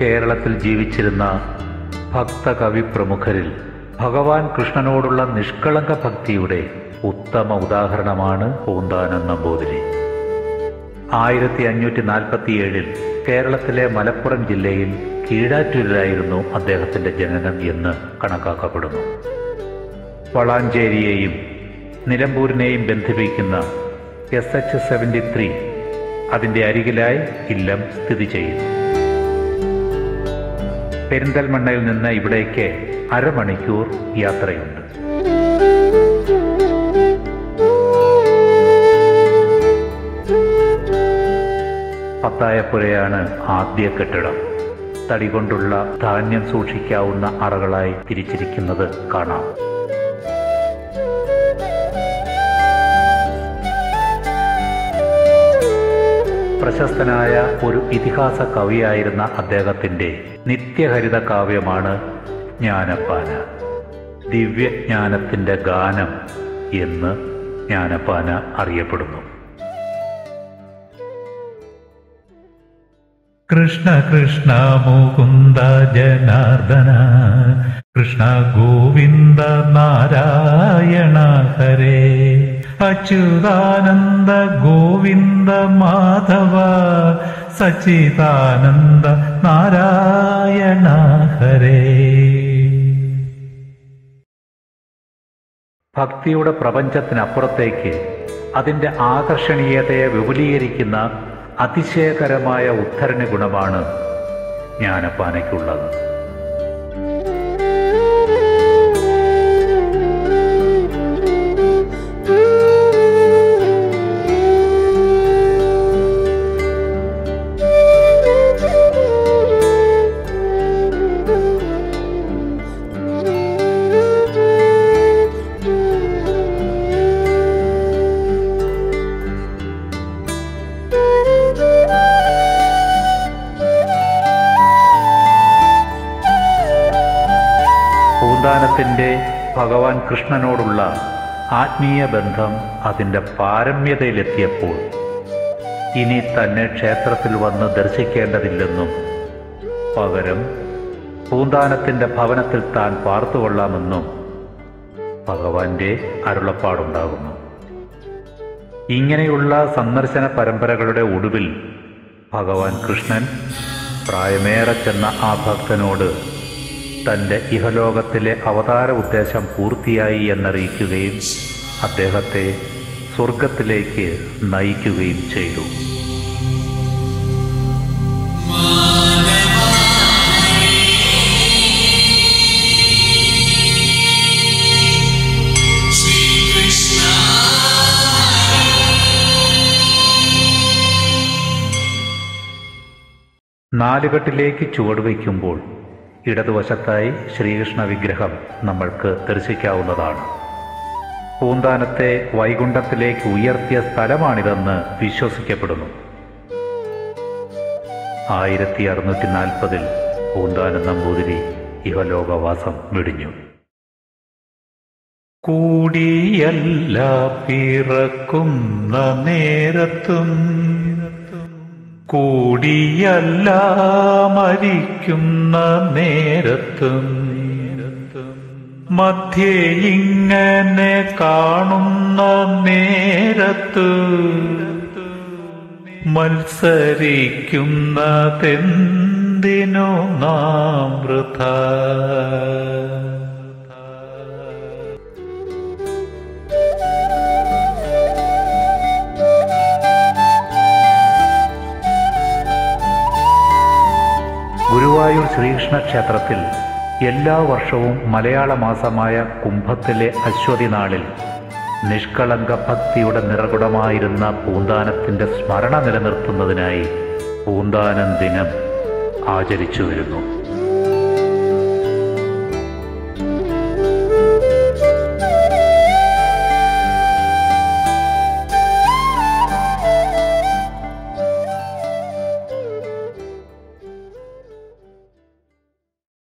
കേരളത്തിൽ ജീവിച്ചിരുന്ന ഭക്തകവി പ്രമുഖരിൽ ഭഗവാൻ കൃഷ്ണനോടുള്ള നിഷ്കളങ്ക ഭക്തിയുടെ ഉത്തമ ഉദാഹരണമാണ് പൂന്താനം നമ്പൂതിരി ആയിരത്തി അഞ്ഞൂറ്റി നാൽപ്പത്തിയേഴിൽ കേരളത്തിലെ മലപ്പുറം ജില്ലയിൽ കീഴാറ്റൂരിലായിരുന്നു അദ്ദേഹത്തിന്റെ ജനനം എന്ന് കണക്കാക്കപ്പെടുന്നു വളാഞ്ചേരിയെയും നിലമ്പൂരിനെയും ബന്ധിപ്പിക്കുന്ന എസ് എച്ച് സെവൻറ്റി ത്രീ അതിൻ്റെ അരികിലായി ഇല്ലം സ്ഥിതി ചെയ്യുന്നു പെരിന്തൽമണ്ണയിൽ നിന്ന് ഇവിടേക്ക് അരമണിക്കൂർ യാത്രയുണ്ട് പത്തായപ്പുരയാണ് ആദ്യ കെട്ടിടം തടി കൊണ്ടുള്ള ധാന്യം സൂക്ഷിക്കാവുന്ന അറകളായി തിരിച്ചിരിക്കുന്നത് കാണാം പ്രശസ്തനായ ഒരു ഇതിഹാസ കവിയായിരുന്ന അദ്ദേഹത്തിന്റെ നിത്യഹരിത കാവ്യമാണ് ജ്ഞാനപ്പാന ദിവ്യജ്ഞാനത്തിന്റെ ഗാനം എന്ന് ജ്ഞാനപ്പാന അറിയപ്പെടുന്നു കൃഷ്ണ കൃഷ്ണ മുകുന്ദ ജനാർദ്ദന കൃഷ്ണ ഗോവിന്ദ നാരായണ ഹരേ അച്യുതാനന്ദ ഗോവിന്ദ മാധവ സച്ചിദാനന്ദ നാരായണ ഹരേ ഭക്തിയുടെ പ്രപഞ്ചത്തിനപ്പുറത്തേക്ക് അതിൻ്റെ ആകർഷണീയതയെ വിപുലീകരിക്കുന്ന അതിശയകരമായ ഉദ്ധരണ ഗുണമാണ് ജ്ഞാനപ്പാനയ്ക്കുള്ളത് പൂന്താനത്തിൻ്റെ ഭഗവാൻ കൃഷ്ണനോടുള്ള ആത്മീയ ബന്ധം അതിൻ്റെ പാരമ്യതയിലെത്തിയപ്പോൾ ഇനി തന്നെ ക്ഷേത്രത്തിൽ വന്ന് ദർശിക്കേണ്ടതില്ലെന്നും പകരം പൂന്താനത്തിൻ്റെ ഭവനത്തിൽ താൻ പാർത്തുകൊള്ളാമെന്നും ഭഗവാന്റെ അരുളപ്പാടുണ്ടാകുന്നു ഇങ്ങനെയുള്ള സന്ദർശന പരമ്പരകളുടെ ഒടുവിൽ ഭഗവാൻ കൃഷ്ണൻ പ്രായമേറെ ചെന്ന ആ ഭക്തനോട് തൻ്റെ ഇഹലോകത്തിലെ അവതാര ഉദ്ദേശം പൂർത്തിയായി എന്നറിയിക്കുകയും അദ്ദേഹത്തെ സ്വർഗത്തിലേക്ക് നയിക്കുകയും ചെയ്തു നാലുകെട്ടിലേക്ക് ചുവടുവയ്ക്കുമ്പോൾ ഇടതുവശത്തായി ശ്രീകൃഷ്ണ വിഗ്രഹം നമ്മൾക്ക് ദർശിക്കാവുന്നതാണ് പൂന്താനത്തെ വൈകുണ്ഠത്തിലേക്ക് ഉയർത്തിയ സ്ഥലമാണിതെന്ന് വിശ്വസിക്കപ്പെടുന്നു ആയിരത്തി അറുന്നൂറ്റി നാൽപ്പതിൽ പൂന്താനം നമ്പൂതിരി ഇഹലോകവാസം വെടിഞ്ഞു കൂടിയല്ല പിറക്കുന്ന നേരത്തും കൂടിയല്ല മരിക്കുന്ന നേരത്തും മധ്യേ ഇങ്ങനെ കാണുന്ന നേരത്ത് മത്സരിക്കുന്നതെന്തിനോ നാം വൃഥ ഗുരുവായൂർ ശ്രീകൃഷ്ണ ക്ഷേത്രത്തിൽ എല്ലാ വർഷവും മലയാള മാസമായ കുംഭത്തിലെ അശ്വതി നാളിൽ നിഷ്കളങ്ക ഭക്തിയുടെ നിറകുടമായിരുന്ന പൂന്താനത്തിന്റെ സ്മരണ നിലനിർത്തുന്നതിനായി പൂന്താനം ദിനം ആചരിച്ചു വരുന്നു